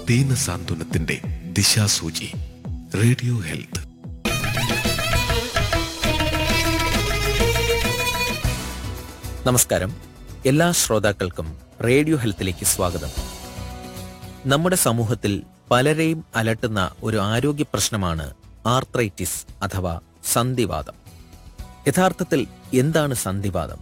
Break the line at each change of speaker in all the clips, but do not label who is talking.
ദീനസാന്ത്വനത്തിന്റെ ദിശാസൂചി radio health
നമസ്കാരം എല്ലാ ശ്രോതാക്കൾക്കും റേഡിയോ ഹെൽത്തിലേക്ക് സ്വാഗതം നമ്മുടെ സമൂഹത്തിൽ പലരെയും അലട്ടുന്ന ഒരു ആരോഗ്യ പ്രശ്നമാണ് ആർത്രൈറ്റിസ് അഥവാ സന്ധിവാദം യഥാർത്ഥത്തിൽ എന്താണ് സന്ധിവാദം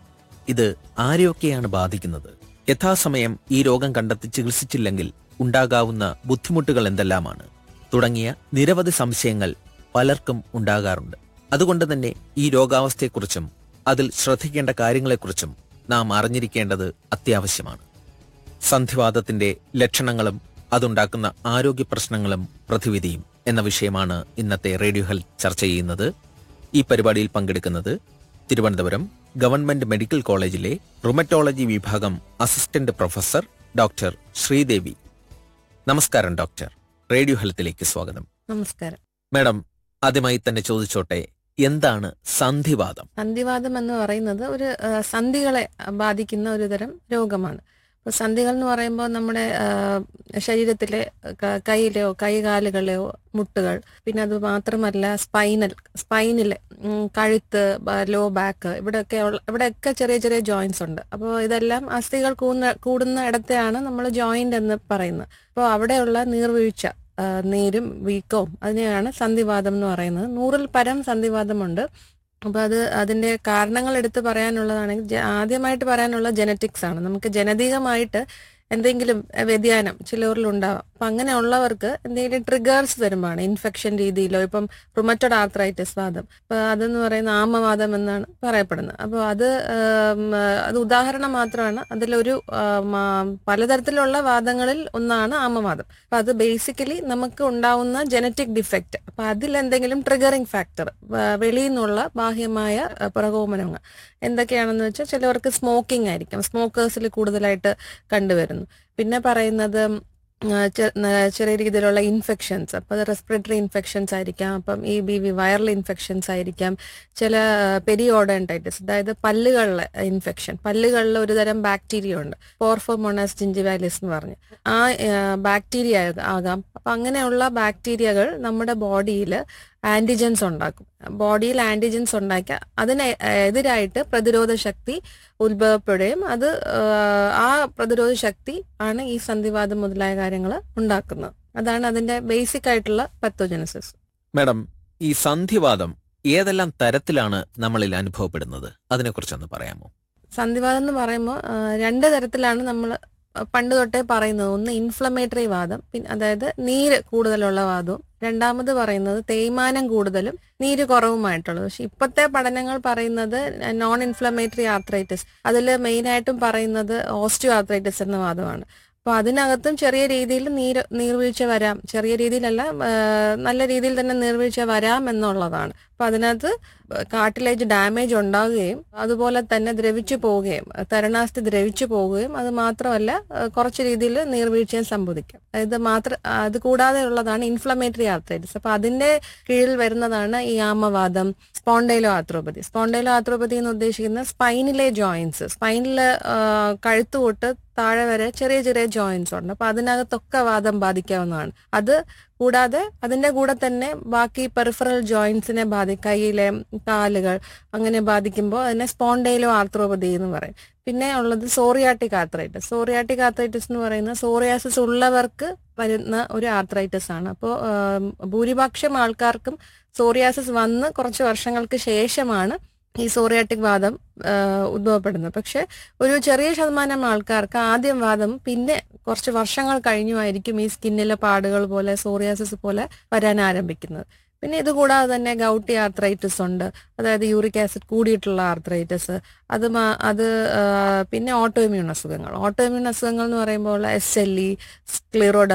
ഇത് ആരെയൊക്കെയാണ് ബാധിക്കുന്നത് യഥാസമയം ഈ രോഗം കണ്ടെത്തി ചികിത്സിച്ചില്ലെങ്കിൽ ഉണ്ടാകാവുന്ന ബുദ്ധിമുട്ടുകൾ എന്തെല്ലാമാണ് തുടങ്ങിയ നിരവധി സംശയങ്ങൾ പലർക്കും ഉണ്ടാകാറുണ്ട് അതുകൊണ്ട് തന്നെ ഈ രോഗാവസ്ഥയെക്കുറിച്ചും അതിൽ ശ്രദ്ധിക്കേണ്ട കാര്യങ്ങളെക്കുറിച്ചും നാം അറിഞ്ഞിരിക്കേണ്ടത് അത്യാവശ്യമാണ് സന്ധിവാദത്തിന്റെ ലക്ഷണങ്ങളും അതുണ്ടാക്കുന്ന ആരോഗ്യ പ്രശ്നങ്ങളും പ്രതിവിധിയും എന്ന വിഷയമാണ് ഇന്നത്തെ റേഡിയോ ഹെൽത്ത് ചർച്ച ചെയ്യുന്നത് ഈ പരിപാടിയിൽ പങ്കെടുക്കുന്നത് തിരുവനന്തപുരം ഗവൺമെന്റ് മെഡിക്കൽ കോളേജിലെ റുമറ്റോളജി വിഭാഗം അസിസ്റ്റന്റ് പ്രൊഫസർ ഡോക്ടർ ശ്രീദേവി നമസ്കാരം ഡോക്ടർ റേഡിയോ ഹെൽത്തിലേക്ക് സ്വാഗതം
നമസ്കാരം
മാഡം ആദ്യമായി തന്നെ ചോദിച്ചോട്ടെ എന്താണ് സന്ധിവാദം
സന്ധിവാദം എന്ന് പറയുന്നത് ഒരു ആ, സന്ധികളെ ബാധിക്കുന്ന ഒരു തരം രോഗമാണ് അപ്പോൾ സന്ധികൾ എന്ന് പറയുമ്പോൾ നമ്മുടെ ആ, ശരീരത്തിലെ ക- കൈയിലെയോ കൈകാലുകളെയോ മുട്ടുകൾ പിന്നെ അത് മാത്രമല്ല സ്പൈനൽ സ്പൈനിലെ ഉം, കഴുത്ത് ലോ ബാക്ക് ഇവിടെയൊക്കെ ഉള്ള ഇവിടെയൊക്കെ ചെറിയ ചെറിയ ജോയിന്റ്സ് ഉണ്ട് അപ്പോൾ ഇതെല്ലാം അസ്ഥികൾ കൂടുന്ന കൂടുന്ന ഇടത്തെയാണ് നമ്മൾ ജോയിന്റ് എന്ന് പറയുന്നത് അപ്പോൾ അവിടെയുള്ള നീർവീഴ്ച ആ, നീരും വീക്കവും അതിനെയാണ് സന്ധിവാദം എന്ന് പറയുന്നത് നൂറിൽ പരം സന്ധിവാദമുണ്ട് അപ്പൊ അത് അതിന്റെ കാരണങ്ങൾ എടുത്ത് പറയാനുള്ളതാണെങ്കിൽ ജ- ആദ്യമായിട്ട് പറയാനുള്ള ജനറ്റിക്സ് ആണ് നമുക്ക് ജനതികമായിട്ട് എന്തെങ്കിലും അഹ്, വ്യതിയാനം ചിലവരിൽ ഉണ്ടാവാം അപ്പൊ അങ്ങനെയുള്ളവർക്ക് എന്തെങ്കിലും ട്രിഗേഴ്സ് വരുമ്പോഴാണ് ഇൻഫെക്ഷൻ രീതിയിലോ ഇപ്പം റുമറ്റഡ് ആർത്രൈറ്റിസ് വാദം അപ്പൊ അതെന്ന് പറയുന്ന ആമവാദം എന്നാണ് പറയപ്പെടുന്നത് അപ്പോൾ അത് ആം, അത് ഉദാഹരണം മാത്രമാണ് അതിലൊരു ആം, ആ, പലതരത്തിലുള്ള വാദങ്ങളിൽ ഒന്നാണ് ആമവാദം അപ്പൊ അത് ബേസിക്കലി നമുക്ക് ഉണ്ടാവുന്ന ജനറ്റിക് ഡിഫക്റ്റ് അപ്പൊ അതിൽ എന്തെങ്കിലും ട്രിഗറിങ് ഫാക്ടർ വെളിയിൽ നിന്നുള്ള ബാഹ്യമായ അഹ്, പ്രകോപനങ്ങൾ എന്തൊക്കെയാണെന്ന് വെച്ചാൽ ചിലവർക്ക് സ്മോക്കിംഗ് ആയിരിക്കും സ്മോക്കേഴ്സിൽ കൂടുതലായിട്ട് കണ്ടുവരുന്നു പിന്നെ പറയുന്നത് ആ, ചെ- ന- ചെറിയ രീതിയിലുള്ള ഇൻഫെക്ഷൻസ് അപ്പം അത് റെസ്പിറേറ്ററി ഇൻഫെക്ഷൻസ് ആയിരിക്കാം അപ്പം ഈ ബി വി വൈറൽ ഇൻഫെക്ഷൻസ് ആയിരിക്കാം ചില പെരിയോഡൻറ്റൈറ്റിസ് അതായത് പല്ലുകളിലെ ഇൻഫെക്ഷൻ പല്ലുകളിൽ ഒരു തരം ബാക്ടീരിയ ഉണ്ട് പോർഫോമോണാസ് ജിഞ്ചിവാലിസ് എന്ന് പറഞ്ഞ് ആ ബാക്ടീരിയ ആകാം അപ്പം അങ്ങനെയുള്ള ബാക്ടീരിയകൾ നമ്മുടെ ബോഡിയിൽ ആന്റിജൻസ് ഉണ്ടാക്കും ബോഡിയിൽ ആന്റിജൻസ് ഉണ്ടാക്കി അതിന് എതിരായിട്ട് പ്രതിരോധ ശക്തി ഉത്ഭവപ്പെടുകയും അത് ആ, ആ പ്രതിരോധ ശക്തി ആണ് ഈ സന്ധിവാദം മുതലായ കാര്യങ്ങൾ ഉണ്ടാക്കുന്നത് അതാണ് അതിന്റെ ബേസിക് ആയിട്ടുള്ള പത്തോജനസിസ്
മാഡം ഈ സന്ധിവാദം ഏതെല്ലാം തരത്തിലാണ് നമ്മളിൽ അനുഭവപ്പെടുന്നത് അതിനെക്കുറിച്ചൊന്ന് പറയാമോ
സന്ധിവാദം എന്ന് പറയുമ്പോൾ ആ, രണ്ട് തരത്തിലാണ് നമ്മൾ പണ്ട് തൊട്ടേ പറയുന്നത് ഒന്ന് ഇൻഫ്ലമേറ്ററി വാദം പിന്നെ അതായത് നീര് കൂടുതലുള്ള വാദവും രണ്ടാമത് പറയുന്നത് തേയ്മാനം കൂടുതലും നീര് കുറവുമായിട്ടുള്ളത് പക്ഷെ ഇപ്പോഴത്തെ പഠനങ്ങൾ പറയുന്നത് നോൺ ഇൻഫ്ലമേറ്ററി ആർത്രൈറ്റിസ് അതിൽ മെയിനായിട്ടും പറയുന്നത് ഓസ്റ്റിയോ ആർത്രൈറ്റിസ് എന്ന വാദമാണ് അപ്പോൾ അതിനകത്തും ചെറിയ രീതിയിൽ നീര് നീർവീഴ്ച വരാം ചെറിയ രീതിയിലല്ല ആ, നല്ല രീതിയിൽ തന്നെ നീർവീഴ്ച വരാം എന്നുള്ളതാണ് അപ്പൊ അതിനകത്ത് കാർട്ടിലേജ് ഡാമേജ് ഉണ്ടാവുകയും അതുപോലെ തന്നെ ദ്രവിച്ചു പോവുകയും തരണാസ്ഥി ദ്രവിച്ചു പോവുകയും അത് മാത്രമല്ല ആ, കുറച്ച് രീതിയിൽ നീർവീഴ്ചയും സംഭവിക്കാം ഇത് മാത്രം അത് കൂടാതെ ഉള്ളതാണ് ഇൻഫ്ലമേറ്ററി ആർത്രൈറ്റിസ് അപ്പൊ അതിന്റെ കീഴിൽ വരുന്നതാണ് ഈ ആമവാദം സ്പോണ്ടൈലോ ആർത്രോപതി സ്പോണ്ടൈലോ ആർത്രോപതി എന്ന് ഉദ്ദേശിക്കുന്ന സ്പൈനിലെ ജോയിന്റ്സ് സ്പൈനിലെ കഴുത്ത് തൊട്ട് താഴെ വരെ ചെറിയ ചെറിയ ജോയിന്റ്സ് ഉണ്ട് അപ്പൊ അതിനകത്തൊക്കെ വാദം ബാധിക്കാവുന്നതാണ് അത് കൂടാതെ അതിന്റെ കൂടെ തന്നെ ബാക്കി പെറിഫറൽ ജോയിന്റ്സിനെ ബാധി കൈയിലെ കാലുകൾ അങ്ങനെ ബാധിക്കുമ്പോൾ അതിനെ സ്പോണ്ടൈലോ ആർത്രോപതി എന്ന് പറയും പിന്നെ ഉള്ളത് സോറിയാട്ടിക് ആർത്രൈറ്റിസ് സോറിയാട്ടിക് ആർത്രൈറ്റിസ് എന്ന് പറയുന്നത് സോറിയാസിസ് ഉള്ളവർക്ക് വരുന്ന ഒരു ആർത്രൈറ്റിസ് ആണ് അപ്പോൾ ഭൂരിപക്ഷം ആൾക്കാർക്കും സോറിയാസിസ് വന്ന് കുറച്ച് വർഷങ്ങൾക്ക് ശേഷമാണ് ഈ സോറിയാട്ടിക് വാദം ആ, ഉദ്ഭവപ്പെടുന്നത് പക്ഷെ ഒരു ചെറിയ ശതമാനം ആൾക്കാർക്ക് ആദ്യം വാദം പിന്നെ കുറച്ച് വർഷങ്ങൾ കഴിഞ്ഞുമായിരിക്കും ഈ സ്കിന്നിലെ പാടുകൾ പോലെ സോറിയാസിസ് പോലെ വരാൻ ആരംഭിക്കുന്നത് പിന്നെ ഇത് കൂടാതെ തന്നെ ഗൗട്ടി ആർത്രൈറ്റിസ് ഉണ്ട് അതായത് യൂറിക് ആസിഡ് കൂടിയിട്ടുള്ള ആർത്രൈറ്റിസ് അത് മാ- അത് ആ, പിന്നെ ഓട്ടോഇമ്യൂൺ അസുഖങ്ങൾ ഓട്ടോഇമ്യൂൺ അസുഖങ്ങൾ എന്ന് പറയുമ്പോൾ എസ് എൽ ഇ സ്ക്ലിറോഡ